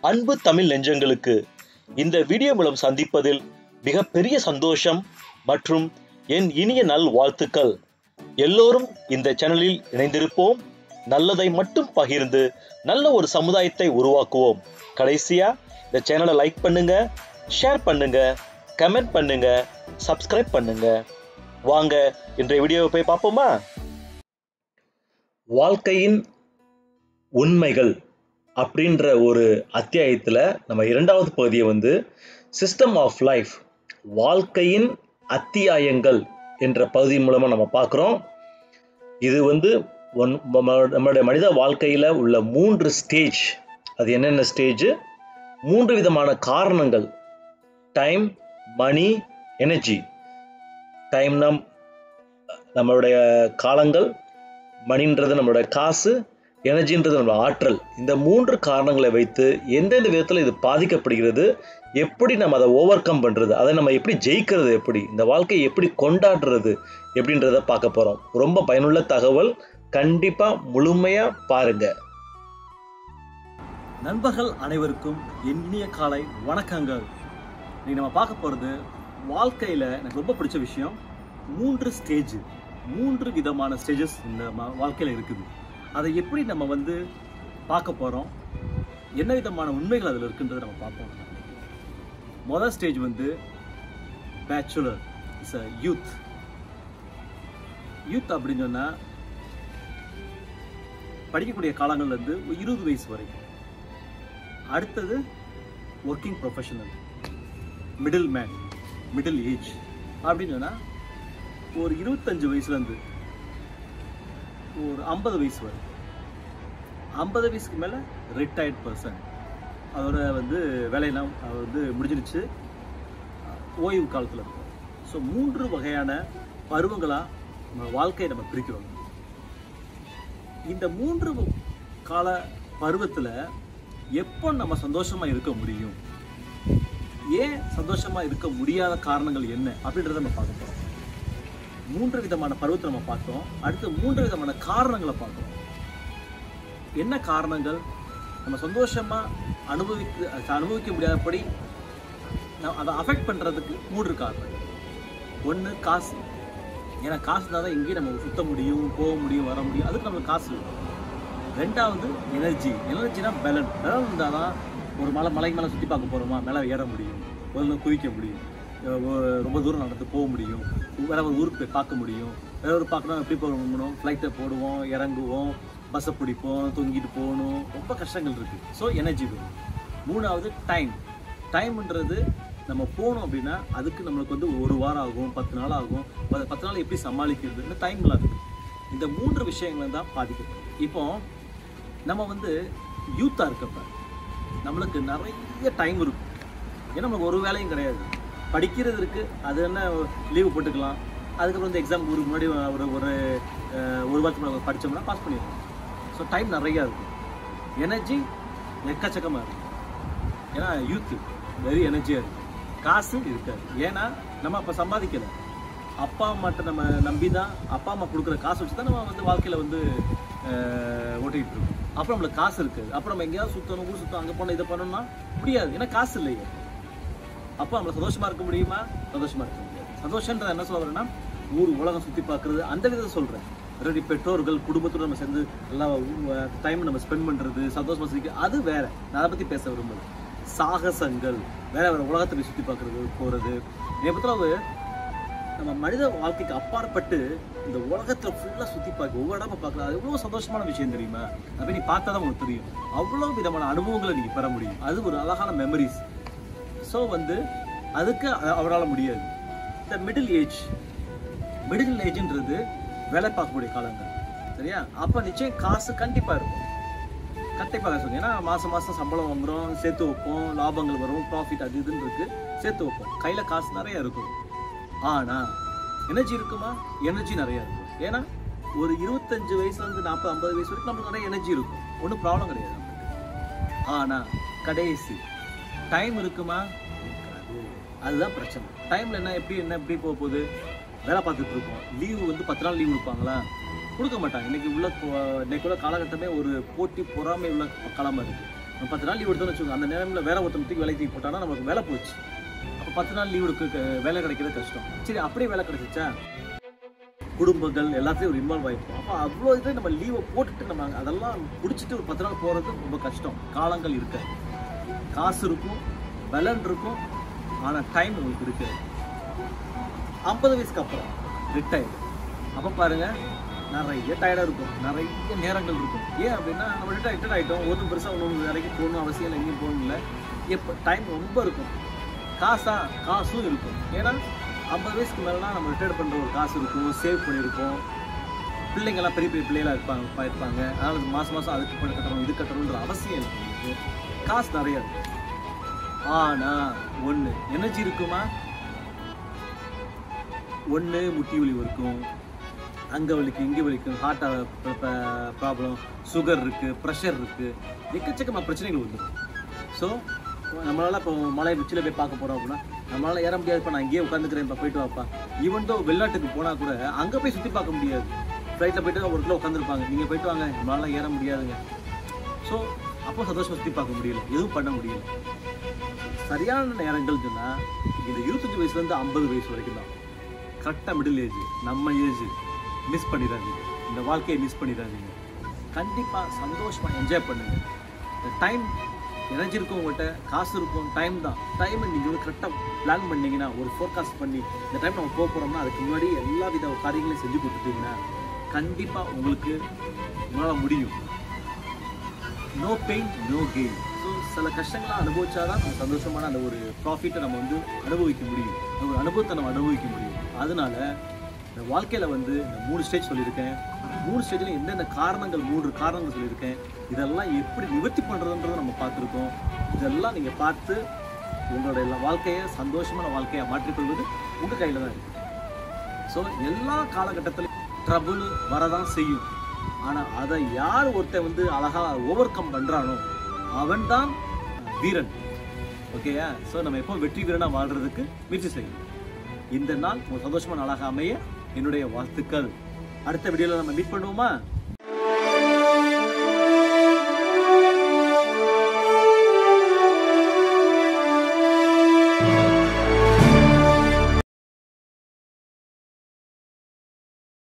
அன்பு தமிழ் நெஞ்சங்களுக்கு இந்த வீடியோ மூலம் சந்திப்பதில் மிகப்பெரிய சந்தோஷம் மற்றும் என் இனிய நல் வாழ்த்துக்கள் எல்லோரும் இந்த சேனலில் இணைந்திருப்போம் நல்லதை மட்டும் பகிர்ந்து நல்ல ஒரு சமுதாயத்தை உருவாக்குவோம் கடைசியா இந்த சேனலை லைக் பண்ணுங்க ஷேர் பண்ணுங்க கமெண்ட் பண்ணுங்க சப்ஸ்கிரைப் பண்ணுங்க வாங்க இன்றைய வீடியோவை போய் பார்ப்போமா வாழ்க்கையின் உண்மைகள் அப்படின்ற ஒரு அத்தியாயத்தில் நம்ம இரண்டாவது பகுதியை வந்து சிஸ்டம் ஆஃப் லைஃப் வாழ்க்கையின் அத்தியாயங்கள் என்ற பகுதி மூலமாக நம்ம பார்க்குறோம் இது வந்து ஒன் நம்ம- நம்மளுடைய மனித வாழ்க்கையில் உள்ள மூன்று ஸ்டேஜ் அது என்னென்ன ஸ்டேஜ் மூன்று விதமான காரணங்கள் டைம் மணி எனர்ஜி டைம்னா நம்மளுடைய காலங்கள் மணின்றது நம்மளுடைய காசு எனர்ஜின்றது நம்மளோட ஆற்றல் இந்த மூன்று காரணங்களை வைத்து எந்தெந்த விதத்தில் இது பாதிக்கப்படுகிறது எப்படி நம்ம அதை ஓவர் கம் பண்ணுறது அதை நம்ம எப்படி ஜெயிக்கிறது எப்படி இந்த வாழ்க்கையை எப்படி கொண்டாடுறது எப்படின்றத பார்க்க போகிறோம் ரொம்ப பயனுள்ள தகவல் கண்டிப்பாக முழுமையாக பாருங்கள் நண்பர்கள் அனைவருக்கும் என் இனிய காலை வணக்கங்கள் இன்னைக்கு நம்ம பார்க்க போகிறது வாழ்க்கையில் எனக்கு ரொம்ப பிடிச்ச விஷயம் மூன்று ஸ்டேஜ் மூன்று விதமான ஸ்டேஜஸ் இந்த ம- வாழ்க்கையில் இருக்குது அதை எப்படி நம்ம வந்து பார்க்க போகிறோம் என்ன விதமான உண்மைகள் அதில் இருக்குன்றதை நம்ம பார்ப்போம் முதல் ஸ்டேஜ் வந்து bachelor is a youth youth அப்படின்னு சொன்னால் படிக்கக்கூடிய காலங்கள்லேருந்து ஒரு இருபது வயசு வரைக்கும் அடுத்தது working professional middle man middle age அப்படின்னு சொன்னால் ஒரு இருபத்தஞ்சு வயசுலேருந்து ஒரு ஐம்பது வயசு வரை ஐம்பது வயசுக்கு மேலே ரிட்டையர்ட் பர்சன் அதோட வந்து வேலையெல்லாம் அவர் வந்து முடிஞ்சிருச்சு ஓய்வு காலத்தில் இருக்கும் ஸோ மூன்று வகையான பருவங்களாக நம்ம வாழ்க்கையை நம்ம பிரிக்கிறோம் இந்த மூன்று கால பருவத்தில் எப்போ நம்ம சந்தோஷமா இருக்க முடியும் ஏன் சந்தோஷமா இருக்க முடியாத காரணங்கள் என்ன அப்படின்றத நம்ம பார்க்க போறோம் மூன்று விதமான பருவத்தை நம்ம பார்த்தோம் அடுத்து மூன்று விதமான காரணங்களை பார்க்கிறோம் என்ன காரணங்கள் நம்ம சந்தோஷமா அனுபவிக்க அனுபவிக்க முடியாதபடி ந- அதை அஃபெக்ட் பண்றதுக்கு மூன்று காரணங்கள் ஒன்று காசு ஏன்னா காசு இருந்தால் தான் எங்கேயும் நம்ம சுத்த முடியும் போக முடியும் வர முடியும் அதுக்கு நம்மளுக்கு காசு வேணும் ரெண்டாவது எனர்ஜி எனர்ஜினா பலன் பலன் இருந்தால் தான் ஒரு மலை மலைக்கு மேலே சுற்றி பார்க்க போகிறோமா மேலே ஏற முடியும் ஒரு குதிக்க முடியும் அஹ் ஒ- ரொம்ப தூரம் நடந்து போக முடியும் வேற ஒரு ஊருக்கு போய் பார்க்க முடியும் வேற ஒரு பார்க்கணும் எப்படி போகணும் ஃப்ளைட்டை போடுவோம் இறங்குவோம் பஸ்ஸை பிடிப்போம் தொங்கிட்டு போகணும் ரொம்ப கஷ்டங்கள் இருக்குது ஸோ எனர்ஜி வேணும் மூணாவது டைம் டைம்ன்றது நம்ம போனோம் அப்படின்னா அதுக்கு நம்மளுக்கு வந்து ஒரு வாரம் ஆகும் பத்து நாள் ஆகும் ப- பத்து நாள் எப்படி சமாளிக்கிறது இந்த டைம்லாம் இருக்குது இந்த மூன்று விஷயங்கள் தான் பாதிக்கும் இப்போ நம்ம வந்து யூத்தாக இருக்கப்ப நம்மளுக்கு நிறைய டைம் இருக்கும் ஏன்னா நமக்கு ஒரு வேலையும் கிடையாது படிக்கிறது இருக்கு அது என்ன லீவு போட்டுக்கலாம் அதுக்கப்புறம் வந்து எக்ஸாம் ஒரு முன்னாடி ஒரு ஒரு அஹ், ஒரு வாரத்துக்கு முன்னாடி படித்தோம்னா பாஸ் பண்ணிடலாம் ஸோ டைம் நிறையா இருக்கும் எனர்ஜி எக்கச்சக்கமாக இருக்கும் ஏன்னா யூத் வெரி எனர்ஜியாக இருக்கும் காசு இருக்காது ஏன்னா நம்ம அப்போ சம்பாதிக்கலை அப்பா அம்மாட்ட நம்ம நம்பி தான் அப்பா அம்மா கொடுக்குற காசு வச்சு தான் நம்ம வந்து வாழ்க்கையில் வந்து அஹ், ஓட்டிகிட்டு இருக்கோம் அப்புறம் நம்மளுக்கு காசு இருக்காது அப்புறம் நம்ம எங்கேயாவது சுற்றணும் ஊர் சுத்தம் அங்கே போகணும் இதை பண்ணணும்னா முடியாது ஏன்னா காசு இல்லையே அப்போ நம்ம சந்தோஷமா இருக்க முடியுமா சந்தோஷமா இருக்க முடியாது சந்தோஷன்ற என்ன சொல்ல வரேன்னா ஊர் உலகம் சுற்றி பார்க்குறது அந்த விதத்தை சொல்கிறேன் ரெடி பெற்றோர்கள் குடும்பத்தோட நம்ம சேர்ந்து நல்லா டைம் நம்ம ஸ்பெண்ட் பண்ணுறது சந்தோஷமா சிரிக்க அது வேற நான் அதை பற்றி பேச விரும்பல சாகசங்கள் வேற வேற உலகத்தை போய் சுற்றி பார்க்குறது போகிறது என்னை பொறுத்தளவு நம்ம மனித வாழ்க்கைக்கு அப்பாற்பட்டு இந்த உலகத்துல ஃபுல்லா சுத்தி பார்க்க ஒவ்வொரு இடமா பார்க்கலாம் அது எவ்வளவு சந்தோஷமான விஷயம் தெரியுமா அப்ப நீ பார்த்தா தான் உங்களுக்கு தெரியும் அவ்வளவு விதமான அனுபவங்களை நீங்க பெற முடியும் அது ஒரு அழகான மெமரிஸ் ஸோ வந்து அதுக்கு அவரால் முடியாது இந்த மிடில் ஏஜ் மிடில் ஏஜ்ன்றது வேலை பார்க்கக்கூடிய காலங்கள் சரியா அப்போ நிச்சயம் காசு கண்டிப்பா இருக்கும் கண்டிப்பாக சொல்லுங்க ஏன்னா மாசம் மாசம் சம்பளம் வாங்குறோம் சேர்த்து வைப்போம் லாபங்கள் வரும் ப்ராஃபிட் அது இதுன்னு இருக்கு சேர்த்து வைப்போம் கையில காசு நிறைய இருக்கும் ஆனா எனர்ஜி இருக்குமா எனர்ஜி நிறைய இருக்கும் ஏன்னா ஒரு இருபத்தஞ்சு வயசுல இருந்து நாற்பது ஐம்பது வயசு வரைக்கும் நமக்கு நிறைய எனர்ஜி இருக்கும் ஒன்றும் ப்ராப்ளம் கிடையாது நமக்கு ஆனா கடைசி டைம் இருக்குமா இருக்காது அதுதான் பிரச்சனை டைம்ல என்ன எப்படி என்ன எப்படி போக போகுது வேலை பார்த்துட்டு இருக்கோம் லீவு வந்து பத்து நாள் லீவ் கொடுப்பாங்களா கொடுக்க மாட்டாங்க இன்னைக்கு உள்ள கொ- இன்னைக்கு உள்ள காலகட்டமே ஒரு போட்டி பொறாமை உள்ள காலமா இருக்கு நம்ம பத்து நாள் லீவ் எடுத்தோம்னு வச்சுக்கோங்க அந்த நேரத்தில் வேற ஒருத்தன் தூக்கி வேலை தூக்கி போட்டானா நமக்கு வேலை போச்சு அப்போ பத்து நாள் லீவ் எடுக்க வேலை கிடைக்கிறது கஷ்டம் சரி அப்படியே வேலை கிடைச்சிச்சா குடும்பங்கள் எல்லாத்தையும் ஒரு இன்வால்வ் ஆகிருக்கும் அப்போ அவ்வளோ இதை நம்ம லீவை போட்டுட்டு நம்ம அதெல்லாம் பிடிச்சிட்டு ஒரு பத்து நாள் போகிறது ரொம்ப கஷ்டம் காலங்கள் இருக்க காசு இருக்கும் பலன் இருக்கும் ஆனால் டைம் உங்களுக்கு இருக்கு ஐம்பது வயசுக்கு அப்புறம் ரிட்டையர் அப்போ பாருங்க நிறைய டயர்டாக இருக்கும் நிறைய நேரங்கள் இருக்கும் ஏன் அப்படின்னா நம்ம ரிட்டையர் ரிட்டையர் ஆகிட்டோம் ஒன்றும் பெருசாக ஒன்று வேலைக்கு போகணும் அவசியம் இல்லை எங்கேயும் போகணும் இல்லை எப்போ டைம் ரொம்ப இருக்கும் காசா காசும் இருக்கும் ஏன்னா ஐம்பது வயசுக்கு மேலாம் நம்ம ரிட்டையர் பண்ணுற ஒரு காசு இருக்கும் சேவ் பண்ணியிருப்போம் பிள்ளைங்கெல்லாம் பெரிய பெரிய பிள்ளைகளா இருப்பாங்க பா- இருப்பாங்க அதனால மாதம் மாதம் அதுக்கு பணம் கட்டணும் இது கட்டணுன்ற அவசியம் இல்லை உங்களுக்கு. காசு நிறைய இருக்கும் ஆனால் ஒன்று எனர்ஜி இருக்குமா ஒன்று முட்டி வலி இருக்கும் அங்கே வலிக்கும் இங்கே வலிக்கும் ஹார்ட் ப்ராப்ளம் சுகர் இருக்குது ப்ரெஷர் இருக்குது எக்கச்சக்கமாக பிரச்சனைகள் வந்துடும் ஸோ நம்மளால இப்போ மலை உச்சியில் போய் பார்க்க போகிறோம் அப்படின்னா நம்மளால ஏற முடியாது இப்போ நான் இங்கேயே உட்காந்துக்கிறேன் போயிட்டு வாப்பா ஈவன் தோ வெளிநாட்டுக்கு போனால் கூட அங்கே போய் சுற்றி பார்க்க முடியாது ஃப்ளைட்டில் போயிட்டு ஒரு கிலோ உட்காந்துருப்பாங்க நீங்கள் போயிட்டு வாங்க நம்மளால ஏற முடியாதுங்க ஸோ அப்போ சந்தோஷமாக சுற்றி பார்க்க முடியல எதுவும் பண்ண முடியல சரியான நேரங்கள் சொன்னால் இந்த இருபத்தஞ்சி வயசுலேருந்து ஐம்பது வயசு வரைக்கும் தான் கரெக்டாக மிடில் ஏஜ் நம்ம ஏஜ் மிஸ் பண்ணிடாதீங்க இந்த வாழ்க்கையை மிஸ் பண்ணிடாதீங்க கண்டிப்பாக சந்தோஷமாக என்ஜாய் பண்ணுங்க இந்த டைம் எனர்ஜி இருக்கும் உங்கள்கிட்ட காசு இருக்கும் டைம் தான் டைமை நீங்கள் வந்து கரெக்டாக பிளான் பண்ணீங்கன்னா ஒரு ஃபோர்காஸ்ட் பண்ணி இந்த டைம் நம்ம போக போகிறோம்னா அதுக்கு முன்னாடி எல்லா வித காரியங்களையும் செஞ்சு கொடுத்துட்டீங்கன்னா கண்டிப்பாக உங்களுக்கு உங்களால் முடியும் no pain no gain so சில கஷ்டங்களை அனுபவிச்சாதான் நம்ம சந்தோஷமான அந்த ஒரு ப்ராஃபிட்டை நம்ம வந்து அனுபவிக்க முடியும் அந்த ஒரு அனுபவத்தை நம்ம அனுபவிக்க முடியும் அதனால இந்த வாழ்க்கையில் வந்து இந்த மூணு ஸ்டேஜ் சொல்லியிருக்கேன் மூணு ஸ்டேஜில் எந்தெந்த காரணங்கள் மூன்று காரணங்கள் சொல்லியிருக்கேன் இதெல்லாம் எப்படி நிவர்த்தி பண்ணுறதுன்றதை நம்ம பார்த்துருக்கோம் இதெல்லாம் நீங்கள் பார்த்து உங்களோட எல்லா வாழ்க்கையை சந்தோஷமான வாழ்க்கையை மாற்றிக்கொள்வது உங்கள் கையில் தான் இருக்குது ஸோ எல்லா காலகட்டத்திலும் ட்ரபுள் வரதான் செய்யும் ஆனால் அதை யார் ஒருத்தன் வந்து அழகாக ஓவர் கம் பண்ணுறானோ அவன்தான் வீரன் ஓகேயா ஸோ நம்ம எப்போ வெற்றி வீரனாக வாழ்றதுக்கு முயற்சி செய்யணும் இந்த நாள் ஒரு சந்தோஷமான நாளாக அமைய என்னுடைய வாழ்த்துக்கள் அடுத்த வீடியோவில் நம்ம மீட் பண்ணுவோமா